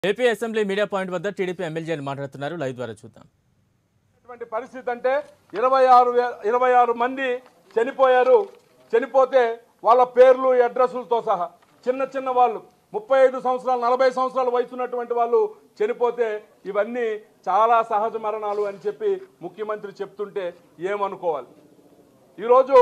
AP assembly media point వద్ద TDP ఎమ్మెల్యేలు మాట్లాడుతున్నారు లైవ్ ద్వారా చూద్దాం ఇటువంటి పరిస్థితి అంటే ఇరవై ఆరు వే- ఇరవై ఆరు మంది చనిపోయారు చనిపోతే వాళ్ళ పేర్లు అడ్రస్లతో సహా చిన్న చిన్న వాళ్ళు ముప్పై ఐదు సంవత్సరాలు నలభై సంవత్సరాలు వయసు ఉన్నటువంటి వాళ్ళు చనిపోతే ఇవన్నీ చాలా సహజ మరణాలు అని చెప్పి ముఖ్యమంత్రి చెప్తుంటే ఏమనుకోవాలి ఈరోజు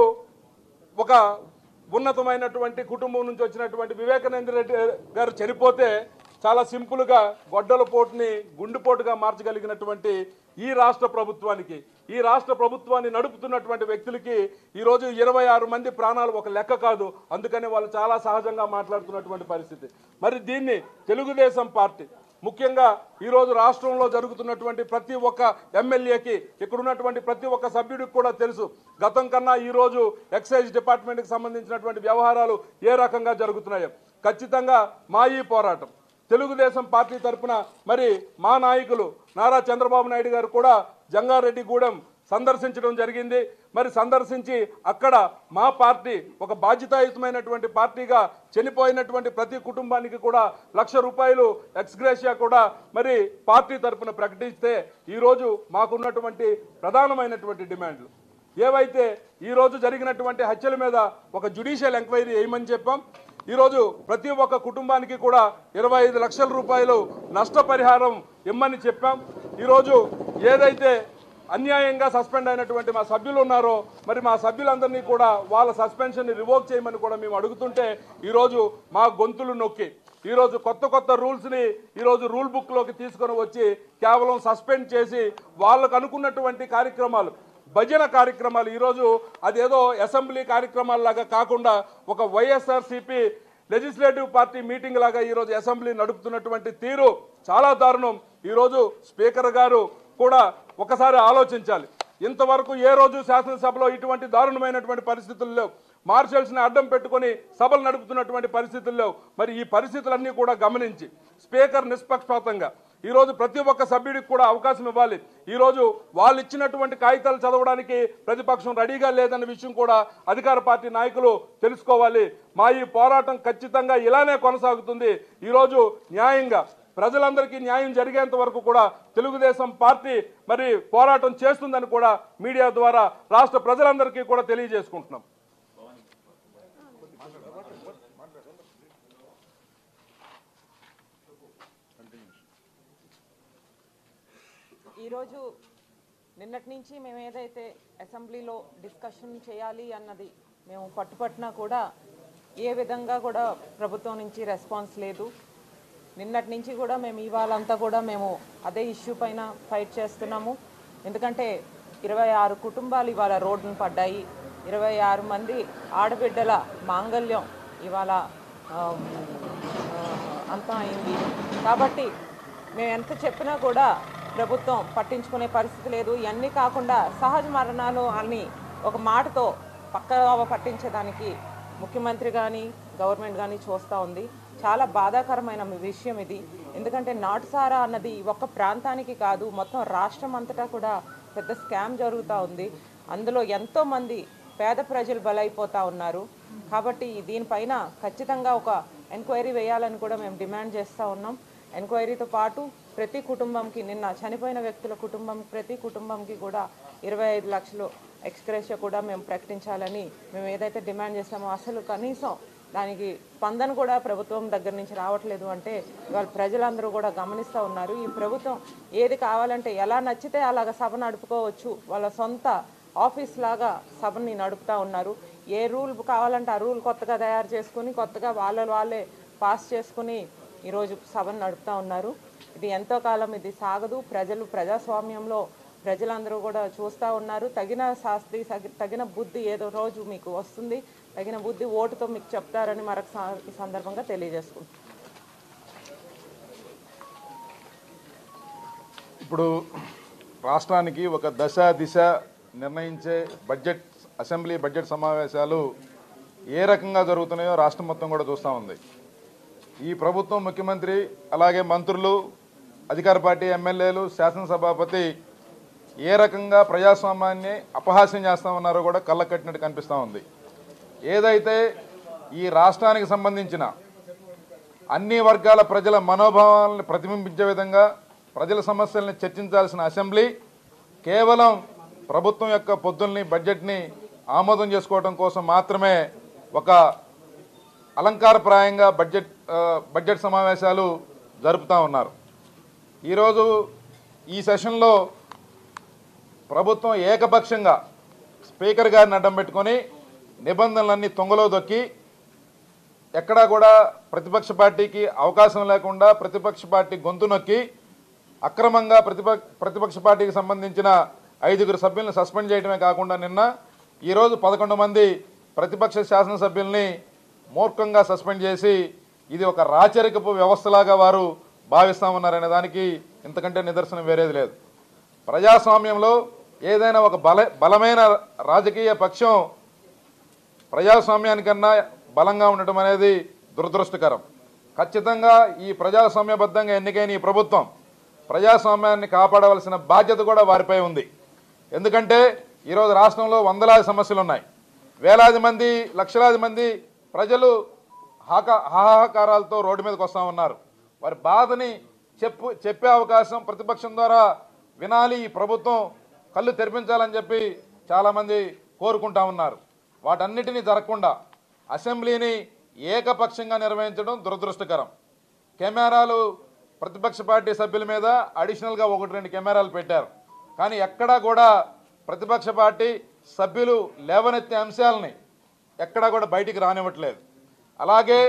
ఒక ఉన్నతమైనటువంటి కుటుంబం నుంచి వచ్చినటువంటి వివేకానంద రెడ్డి గారు చనిపోతే చాలా సింపుల్గా గొడ్డల పోటుని గుండెపోటుగా మార్చగలిగినటువంటి ఈ రాష్ట్ర ప్రభుత్వానికి ఈ రాష్ట్ర ప్రభుత్వాన్ని నడుపుతున్నటువంటి వ్యక్తులకి ఈరోజు ఇరవై ఆరు మంది ప్రాణాలు ఒక లెక్క కాదు అందుకని వాళ్ళు చాలా సహజంగా మాట్లాడుతున్నటువంటి పరిస్థితి మరి దీన్ని తెలుగుదేశం పార్టీ ముఖ్యంగా ఈరోజు రాష్ట్రంలో జరుగుతున్నటువంటి ప్రతి ఒక్క ఎమ్మెల్యేకి ఇక్కడ ఉన్నటువంటి ప్రతి ఒక్క సభ్యుడికి కూడా తెలుసు గతం కన్నా ఈరోజు ఎక్సైజ్ డిపార్ట్మెంట్కి సంబంధించినటువంటి వ్యవహారాలు ఏ రకంగా జరుగుతున్నాయో ఖచ్చితంగా మా ఈ పోరాటం తెలుగుదేశం పార్టీ తరఫున మరి మా నాయకులు నారా చంద్రబాబు నాయుడు గారు కూడా జంగారెడ్డిగూడెం సందర్శించడం జరిగింది మరి సందర్శించి అక్కడ మా పార్టీ ఒక బాధ్యతాయుతమైనటువంటి పార్టీగా చనిపోయినటువంటి ప్రతి కుటుంబానికి కూడా లక్ష రూపాయలు ఎక్స్గ్రేషియా కూడా మరి పార్టీ తరఫున ప్రకటిస్తే ఈరోజు మాకున్నటువంటి ప్రధానమైనటువంటి డిమాండ్లు ఏవైతే ఈరోజు జరిగినటువంటి హత్యల మీద ఒక జ్యుడిషియల్ ఎంక్వైరీ వేయమని చెప్పాం ఈరోజు ప్రతి ఒక్క కుటుంబానికి కూడా ఇరవై ఐదు లక్షల రూపాయలు నష్టపరిహారం ఇమ్మని చెప్పాం ఈరోజు ఏదైతే అన్యాయంగా సస్పెండ్ అయినటువంటి మా సభ్యులు ఉన్నారో మరి మా సభ్యులందరినీ కూడా వాళ్ళ సస్పెన్షన్ని రివోక్ చేయమని కూడా మేము అడుగుతుంటే ఈరోజు మా గొంతులు నొక్కి ఈరోజు కొత్త కొత్త రూల్స్ని ఈరోజు రూల్ బుక్లోకి తీసుకొని వచ్చి కేవలం సస్పెండ్ చేసి వాళ్ళకు అనుకున్నటువంటి కార్యక్రమాలు భజన కార్యక్రమాలు ఈరోజు అదేదో అసెంబ్లీ కార్యక్రమాల్లాగా కాకుండా ఒక వైఎస్ఆర్సీపీ లెజిస్లేటివ్ పార్టీ మీటింగ్ లాగా ఈరోజు అసెంబ్లీ నడుపుతున్నటువంటి తీరు చాలా దారుణం ఈరోజు స్పీకర్ గారు కూడా ఒకసారి ఆలోచించాలి ఇంతవరకు ఏ రోజు శాసనసభలో ఇటువంటి దారుణమైనటువంటి పరిస్థితుల్లో మార్షల్స్ని అడ్డం పెట్టుకొని సభలు నడుపుతున్నటువంటి పరిస్థితుల్లో మరి ఈ పరిస్థితులన్నీ కూడా గమనించి స్పీకర్ నిష్పక్షపాతంగా ఈరోజు ప్రతి ఒక్క సభ్యుడికి కూడా అవకాశం ఇవ్వాలి ఈరోజు వాళ్ళు ఇచ్చినటువంటి కాగితాలు చదవడానికి ప్రతిపక్షం రెడీగా లేదన్న విషయం కూడా అధికార పార్టీ నాయకులు తెలుసుకోవాలి మా ఈ పోరాటం ఖచ్చితంగా ఇలానే కొనసాగుతుంది ఈరోజు న్యాయంగా ప్రజలందరికీ న్యాయం జరిగేంత వరకు కూడా తెలుగుదేశం పార్టీ మరి పోరాటం చేస్తుందని కూడా మీడియా ద్వారా రాష్ట్ర ప్రజలందరికీ కూడా తెలియజేసుకుంటున్నాం ఈరోజు నిన్నటి నుంచి మేము ఏదైతే అసెంబ్లీలో డిస్కషన్ చేయాలి అన్నది మేము పట్టుపట్టినా కూడా ఏ విధంగా కూడా ప్రభుత్వం నుంచి రెస్పాన్స్ లేదు నిన్నటి నుంచి కూడా మేము ఇవాళంతా కూడా మేము అదే ఇష్యూ పైన ఫైట్ చేస్తున్నాము ఎందుకంటే ఇరవై ఆరు కుటుంబాలు ఇవాళ రోడ్డున పడ్డాయి ఇరవై ఆరు మంది ఆడబిడ్డల మాంగల్యం ఇవాళ ఆ, ఆ, అంతం అయింది కాబట్టి మేము ఎంత చెప్పినా కూడా ప్రభుత్వం పట్టించుకునే పరిస్థితి లేదు ఇవన్నీ కాకుండా సహజ మరణాలు అని ఒక మాటతో పక్క పట్టించేదానికి ముఖ్యమంత్రి కానీ గవర్నమెంట్ కానీ చూస్తూ ఉంది చాలా బాధాకరమైన విషయం ఇది ఎందుకంటే నాటుసారా అన్నది ఒక్క ప్రాంతానికి కాదు మొత్తం రాష్ట్రం అంతటా కూడా పెద్ద స్కామ్ జరుగుతూ ఉంది అందులో ఎంతోమంది పేద ప్రజలు బలైపోతూ ఉన్నారు కాబట్టి దీనిపైన ఖచ్చితంగా ఒక ఎంక్వైరీ వేయాలని కూడా మేము డిమాండ్ చేస్తూ ఉన్నాం ఎంక్వైరీతో పాటు ప్రతి కుటుంబంకి నిన్న చనిపోయిన వ్యక్తుల కుటుంబం ప్రతి కుటుంబంకి కూడా ఇరవై ఐదు లక్షలు ఎక్స్గ్రేషియా కూడా మేము ప్రకటించాలని మేము ఏదైతే డిమాండ్ చేస్తామో అసలు కనీసం దానికి స్పందన కూడా ప్రభుత్వం దగ్గర నుంచి రావట్లేదు అంటే ఇవాళ ప్రజలందరూ కూడా గమనిస్తూ ఉన్నారు ఈ ప్రభుత్వం ఏది కావాలంటే ఎలా నచ్చితే అలాగ సభ నడుపుకోవచ్చు వాళ్ళ సొంత ఆఫీస్ లాగా సభని నడుపుతా ఉన్నారు ఏ రూల్ కావాలంటే ఆ రూల్ కొత్తగా తయారు చేసుకుని కొత్తగా వాళ్ళ వాళ్ళే పాస్ చేసుకుని ఈరోజు సభను నడుపుతా ఉన్నారు ఇది ఎంతో కాలం ఇది సాగదు ప్రజలు ప్రజాస్వామ్యంలో ప్రజలందరూ కూడా చూస్తూ ఉన్నారు తగిన శాస్త్రి తగి- తగిన బుద్ధి ఏదో రోజు మీకు వస్తుంది తగిన బుద్ధి ఓటుతో మీకు చెప్తారని మరొక సా- ఈ సందర్భంగా తెలియజేసుకుంటున్నాను ఇప్పుడు రాష్ట్రానికి ఒక దశ దిశ నిర్ణయించే బడ్జెట్ అసెంబ్లీ బడ్జెట్ సమావేశాలు ఏ రకంగా జరుగుతున్నాయో రాష్ట్రం మొత్తం కూడా చూస్తూ ఉంది ఈ ప్రభుత్వం ముఖ్యమంత్రి అలాగే మంత్రులు అధికార పార్టీ ఎమ్మెల్యేలు శాసనసభాపతి ఏ రకంగా ప్రజాస్వామ్యాన్ని అపహాస్యం చేస్తా ఉన్నారో కూడా కళ్ళ కట్టినట్టు కనిపిస్తూ ఉంది ఏదైతే ఈ రాష్ట్రానికి సంబంధించిన అన్ని వర్గాల ప్రజల మనోభావాలను ప్రతిబింబించే విధంగా ప్రజల సమస్యల్ని చర్చించాల్సిన అసెంబ్లీ కేవలం ప్రభుత్వం యొక్క పొద్దుల్ని బడ్జెట్ని ఆమోదం చేసుకోవడం కోసం మాత్రమే ఒక అలంకారప్రాయంగా బడ్జెట్ ఆ, బడ్జెట్ సమావేశాలు జరుపుతూ ఉన్నారు ఈరోజు ఈ సెషన్లో ప్రభుత్వం ఏకపక్షంగా స్పీకర్ గారిని అడ్డం పెట్టుకొని నిబంధనలన్నీ తొంగలో దొక్కి ఎక్కడా కూడా ప్రతిపక్ష పార్టీకి అవకాశం లేకుండా ప్రతిపక్ష పార్టీ గొంతు నొక్కి అక్రమంగా ప్రతిపక్ష ప్రతిపక్ష పార్టీకి సంబంధించిన ఐదుగురు సభ్యులను సస్పెండ్ చేయడమే కాకుండా నిన్న ఈరోజు పదకొండు మంది ప్రతిపక్ష శాసనసభ్యుల్ని మూర్ఖంగా సస్పెండ్ చేసి ఇది ఒక రాచరికపు వ్యవస్థలాగా వారు భావిస్తా ఉన్నారనే దానికి ఇంతకంటే నిదర్శనం వేరేది లేదు ప్రజాస్వామ్యంలో ఏదైనా ఒక బల బలమైన రాజకీయ పక్షం ప్రజాస్వామ్యానికన్నా బలంగా ఉండటం అనేది దురదృష్టకరం ఖచ్చితంగా ఈ ప్రజాస్వామ్యబద్ధంగా ఎన్నికైన ఈ ప్రభుత్వం ప్రజాస్వామ్యాన్ని కాపాడవలసిన బాధ్యత కూడా వారిపై ఉంది ఎందుకంటే ఈరోజు రాష్ట్రంలో వందలాది సమస్యలు ఉన్నాయి వేలాది మంది లక్షలాది మంది ప్రజలు హాకా హాహాకారాలతో రోడ్డు మీదకి వస్తూ ఉన్నారు వారి బాధని చెప్పు చెప్పే అవకాశం ప్రతిపక్షం ద్వారా వినాలి ఈ ప్రభుత్వం కళ్ళు తెరిపించాలని చెప్పి చాలామంది కోరుకుంటా ఉన్నారు వాటన్నిటినీ జరగకుండా అసెంబ్లీని ఏకపక్షంగా నిర్వహించడం దురదృష్టకరం కెమెరాలు ప్రతిపక్ష పార్టీ సభ్యుల మీద అడిషనల్గా ఒకటి రెండు కెమెరాలు పెట్టారు కానీ ఎక్కడా కూడా ప్రతిపక్ష పార్టీ సభ్యులు లేవనెత్తే అంశాలని ఎక్కడా కూడా బయటికి రానివ్వట్లేదు అలాగే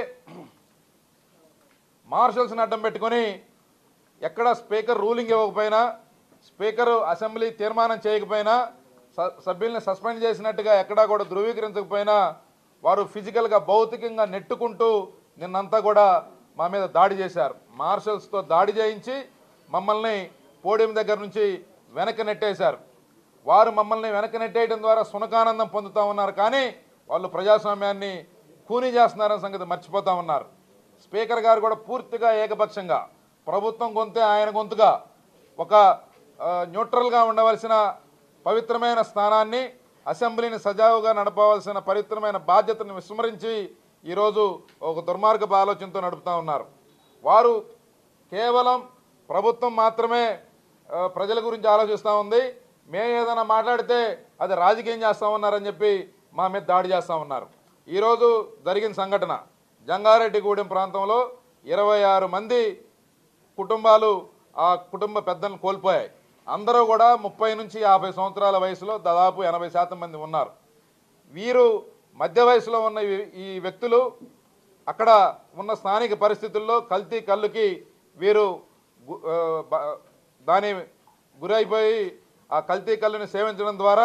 మార్షల్స్ని అడ్డం పెట్టుకొని ఎక్కడ స్పీకర్ రూలింగ్ ఇవ్వకపోయినా స్పీకర్ అసెంబ్లీ తీర్మానం చేయకపోయినా స- సభ్యుల్ని సస్పెండ్ చేసినట్టుగా ఎక్కడా కూడా ధృవీకరించకపోయినా వారు ఫిజికల్గా భౌతికంగా నెట్టుకుంటూ నిన్నంతా కూడా మా మీద దాడి చేశారు మార్షల్స్తో దాడి చేయించి మమ్మల్ని పోడియం దగ్గర నుంచి వెనక్కి నెట్టేశారు వారు మమ్మల్ని వెనక్కి నెట్టేయడం ద్వారా సునకానందం పొందుతూ ఉన్నారు కానీ వాళ్ళు ప్రజాస్వామ్యాన్ని కూనీ చేస్తున్నారన్న సంగతి మర్చిపోతూ ఉన్నారు స్పీకర్ గారు కూడా పూర్తిగా ఏకపక్షంగా ప్రభుత్వం గొంతే ఆయన గొంతుగా ఒక ఆ, న్యూట్రల్గా ఉండవలసిన పవిత్రమైన స్థానాన్ని అసెంబ్లీని సజావుగా నడపవలసిన పవిత్రమైన బాధ్యతను విస్మరించి ఈరోజు ఒక దుర్మార్గపు ఆలోచనతో నడుపుతూ ఉన్నారు వారు కేవలం ప్రభుత్వం మాత్రమే ఆ, ప్రజల గురించి ఆలోచిస్తూ ఉంది మేము ఏదైనా మాట్లాడితే అది రాజకీయం చేస్తా ఉన్నారని చెప్పి మా మీద దాడి చేస్తూ ఉన్నారు ఈరోజు జరిగిన సంఘటన జంగారెడ్డిగూడెం ప్రాంతంలో ఇరవై ఆరు మంది కుటుంబాలు ఆ కుటుంబ పెద్దలను కోల్పోయాయి అందరూ కూడా ముప్పై నుంచి యాభై సంవత్సరాల వయసులో దాదాపు ఎనభై శాతం మంది ఉన్నారు వీరు మధ్య వయసులో ఉన్న ఈ- ఈ వ్యక్తులు అక్కడ ఉన్న స్థానిక పరిస్థితుల్లో కల్తీ కళ్ళుకి వీరు గు- ఆ, బ- దాని గురైపోయి ఆ కల్తీ కళ్ళుని సేవించడం ద్వారా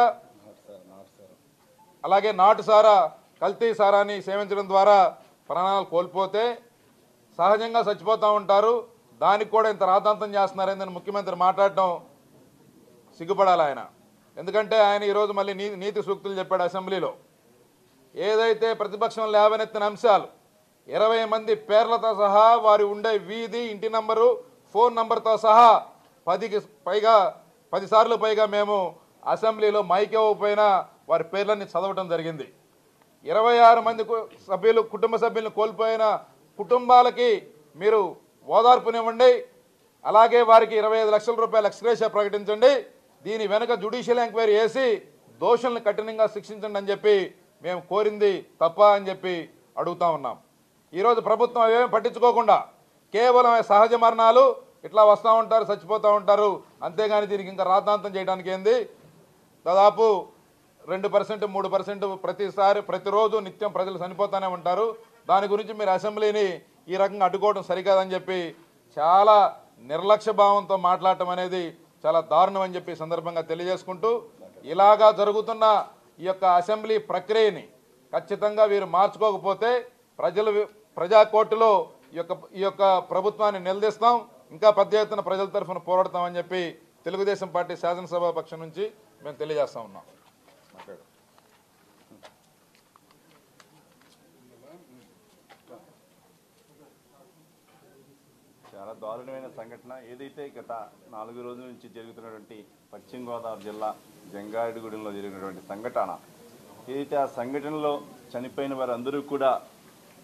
అలాగే నాటు సారా కల్తీ సారాన్ని సేవించడం ద్వారా ప్రాణాలు కోల్పోతే సహజంగా చచ్చిపోతూ ఉంటారు దానికి కూడా ఇంత రాతాంతం చేస్తున్నారని ముఖ్యమంత్రి మాట్లాడటం సిగ్గుపడాలి ఆయన ఎందుకంటే ఆయన ఈరోజు మళ్ళీ నీ నీతి సూక్తులు చెప్పాడు అసెంబ్లీలో ఏదైతే ప్రతిపక్షం లేవనెత్తిన అంశాలు ఇరవై మంది పేర్లతో సహా వారి ఉండే వీధి ఇంటి నంబరు ఫోన్ నంబర్తో సహా పదికి పైగా పదిసార్లు పైగా మేము అసెంబ్లీలో మైక్ ఇవ్వకపోయినా వారి పేర్లన్నీ చదవటం జరిగింది ఇరవై ఆరు మంది కు- సభ్యులు కుటుంబ సభ్యులను కోల్పోయిన కుటుంబాలకి మీరు ఓదార్పునివ్వండి అలాగే వారికి ఇరవై ఐదు లక్షల రూపాయల ఎక్స్గ్రేషియా ప్రకటించండి దీని వెనుక జుడిషియల్ ఎంక్వైరీ వేసి దోషుల్ని కఠినంగా శిక్షించండి అని చెప్పి మేము కోరింది తప్ప అని చెప్పి అడుగుతా ఉన్నాం ఈరోజు ప్రభుత్వం అవేమీ పట్టించుకోకుండా కేవలం సహజ మరణాలు ఇట్లా వస్తూ ఉంటారు చచ్చిపోతూ ఉంటారు అంతేగాని దీనికి ఇంకా రాద్ధాంతం చేయడానికి ఏంది దాదాపు రెండు పర్సెంట్ మూడు పర్సెంట్ ప్రతిసారి ప్రతిరోజు నిత్యం ప్రజలు చనిపోతూనే ఉంటారు దాని గురించి మీరు అసెంబ్లీని ఈ రకంగా అడ్డుకోవడం సరికాదని చెప్పి చాలా నిర్లక్ష్య భావంతో మాట్లాడటం అనేది చాలా దారుణం అని చెప్పి ఈ సందర్భంగా తెలియజేసుకుంటూ ఇలాగా జరుగుతున్న ఈ యొక్క అసెంబ్లీ ప్రక్రియని ఖచ్చితంగా వీరు మార్చుకోకపోతే ప్రజలు ప్రజా కోర్టులో ఈ యొక్క ఈ యొక్క ప్రభుత్వాన్ని నిలదీస్తాం ఇంకా పెద్ద ఎత్తున ప్రజల తరఫున పోరాడతామని చెప్పి తెలుగుదేశం పార్టీ శాసనసభ పక్షం నుంచి మేము తెలియజేస్తా ఉన్నాం మాట్లాడు చాలా దారుణమైన సంఘటన ఏదైతే గత నాలుగు రోజుల నుంచి జరుగుతున్నటువంటి పశ్చిమ గోదావరి జిల్లా జంగారెడ్డిగూడెంలో జరిగినటువంటి సంఘటన ఏదైతే ఆ సంఘటనలో చనిపోయిన వారందరూ కూడా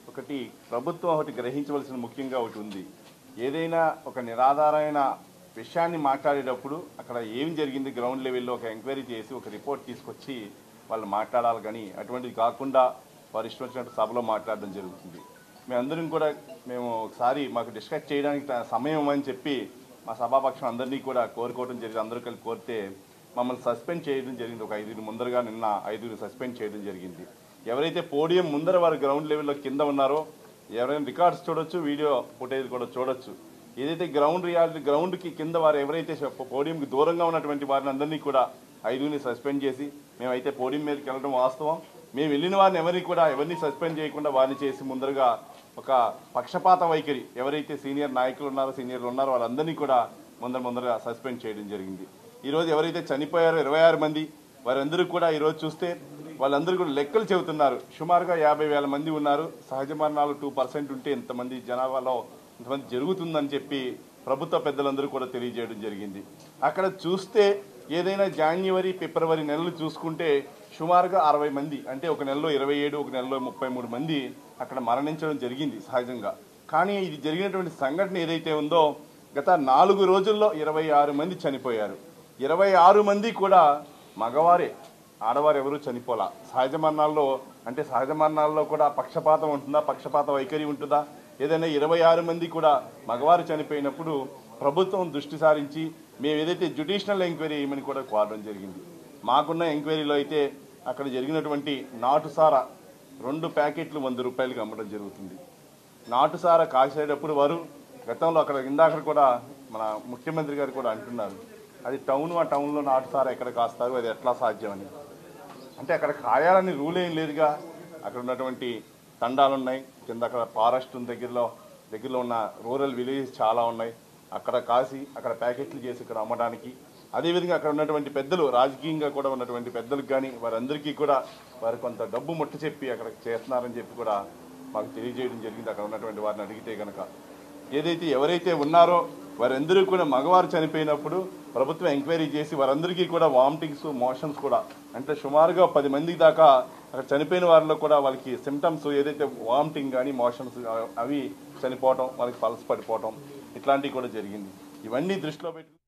ఒకటి ప్రభుత్వం ఒకటి గ్రహించవలసిన ముఖ్యంగా ఒకటి ఉంది ఏదైనా ఒక నిరాధారమైన విషయాన్ని మాట్లాడేటప్పుడు అక్కడ ఏం జరిగింది గ్రౌండ్ లెవెల్లో ఒక ఎంక్వైరీ చేసి ఒక రిపోర్ట్ తీసుకొచ్చి వాళ్ళు మాట్లాడాలి కానీ అటువంటిది కాకుండా వారు ఇష్టం వచ్చినట్టు సభలో మాట్లాడడం జరుగుతుంది మేమందరం కూడా మేము ఒకసారి మాకు డిస్కస్ చేయడానికి ట- సమయం అని చెప్పి మా సభాపక్షం అందరినీ కూడా కోరుకోవడం జరిగింది అందరూ కలిసి కోరితే మమ్మల్ని సస్పెండ్ చేయడం జరిగింది ఒక ఐదుగురు ముందరగా నిన్న ఐదుగురు సస్పెండ్ చేయడం జరిగింది ఎవరైతే పోడియం ముందర వారు గ్రౌండ్ లెవెల్లో కింద ఉన్నారో ఎవరైనా రికార్డ్స్ చూడొచ్చు వీడియో ఫుటేజ్ కూడా చూడొచ్చు ఏదైతే గ్రౌండ్ రియాలిటీ గ్రౌండ్కి కింద వారు ఎవరైతే పోడియంకి దూరంగా ఉన్నటువంటి వారిని అందరినీ కూడా ఐదుగురిని సస్పెండ్ చేసి మేమైతే పోడియం మీదకి వెళ్ళడం వాస్తవం మేము వెళ్ళిన వారిని ఎవరిని కూడా ఎవరిని సస్పెండ్ చేయకుండా వారిని చేసి ముందరగా ఒక పక్షపాత వైఖరి ఎవరైతే సీనియర్ నాయకులు ఉన్నారో సీనియర్లు ఉన్నారో వాళ్ళందరినీ కూడా ముందర ముందరగా సస్పెండ్ చేయడం జరిగింది ఈరోజు ఎవరైతే చనిపోయారో ఇరవై ఆరు మంది వారందరూ కూడా ఈరోజు చూస్తే వాళ్ళందరూ కూడా లెక్కలు చెబుతున్నారు సుమారుగా యాభై వేల మంది ఉన్నారు సహజ మరణాలు టూ పర్సెంట్ ఉంటే ఇంతమంది జనాభాలో ఇంతమంది జరుగుతుందని చెప్పి ప్రభుత్వ పెద్దలందరూ కూడా తెలియజేయడం జరిగింది అక్కడ చూస్తే ఏదైనా జాన్యువరి ఫిబ్రవరి నెలలు చూసుకుంటే సుమారుగా అరవై మంది అంటే ఒక నెలలో ఇరవై ఏడు ఒక నెలలో ముప్పై మూడు మంది అక్కడ మరణించడం జరిగింది సహజంగా కానీ ఇది జరిగినటువంటి సంఘటన ఏదైతే ఉందో గత నాలుగు రోజుల్లో ఇరవై ఆరు మంది చనిపోయారు ఇరవై ఆరు మంది కూడా మగవారే ఆడవారు ఎవరూ చనిపోలా సహజ మరణాల్లో అంటే సహజ మరణాల్లో కూడా పక్షపాతం ఉంటుందా పక్షపాత వైఖరి ఉంటుందా ఏదైనా ఇరవై ఆరు మంది కూడా మగవారు చనిపోయినప్పుడు ప్రభుత్వం దృష్టి సారించి మేము ఏదైతే జ్యుడిషనల్ ఎంక్వైరీ చేయమని కూడా కోరడం జరిగింది మాకున్న ఎంక్వైరీలో అయితే అక్కడ జరిగినటువంటి నాటుసారా రెండు ప్యాకెట్లు వంద రూపాయలకి అమ్మడం జరుగుతుంది నాటుసారా కాసేటప్పుడు వారు గతంలో అక్కడ ఇందాక కూడా మన ముఖ్యమంత్రి గారు కూడా అంటున్నారు అది టౌన్ ఆ టౌన్లో నాటుసారా ఎక్కడ కాస్తారు అది ఎట్లా సాధ్యమని అంటే అక్కడ కాయాలని రూల్ ఏం లేదుగా అక్కడ ఉన్నటువంటి తండాలు ఉన్నాయి కింద అక్కడ ఫారెస్ట్ దగ్గరలో దగ్గరలో ఉన్న రూరల్ విలేజెస్ చాలా ఉన్నాయి అక్కడ కాసి అక్కడ ప్యాకెట్లు చేసి ఇక్కడ అమ్మడానికి అదేవిధంగా అక్కడ ఉన్నటువంటి పెద్దలు రాజకీయంగా కూడా ఉన్నటువంటి పెద్దలకు కానీ వారందరికీ కూడా వారు కొంత డబ్బు ముట్ట చెప్పి అక్కడ చేస్తున్నారని చెప్పి కూడా మాకు తెలియజేయడం జరిగింది అక్కడ ఉన్నటువంటి వారిని అడిగితే కనుక ఏదైతే ఎవరైతే ఉన్నారో వారందరూ కూడా మగవారు చనిపోయినప్పుడు ప్రభుత్వం ఎంక్వైరీ చేసి వారందరికీ కూడా వామిటింగ్స్ మోషన్స్ కూడా అంటే సుమారుగా పది మంది దాకా అక్కడ చనిపోయిన వారిలో కూడా వాళ్ళకి సిమ్టమ్స్ ఏదైతే వామిటింగ్ కానీ మోషన్స్ అవి చనిపోవటం వాళ్ళకి పల్స్ పడిపోవటం ఇట్లాంటివి కూడా జరిగింది ఇవన్నీ దృష్టిలో పెట్టుకుని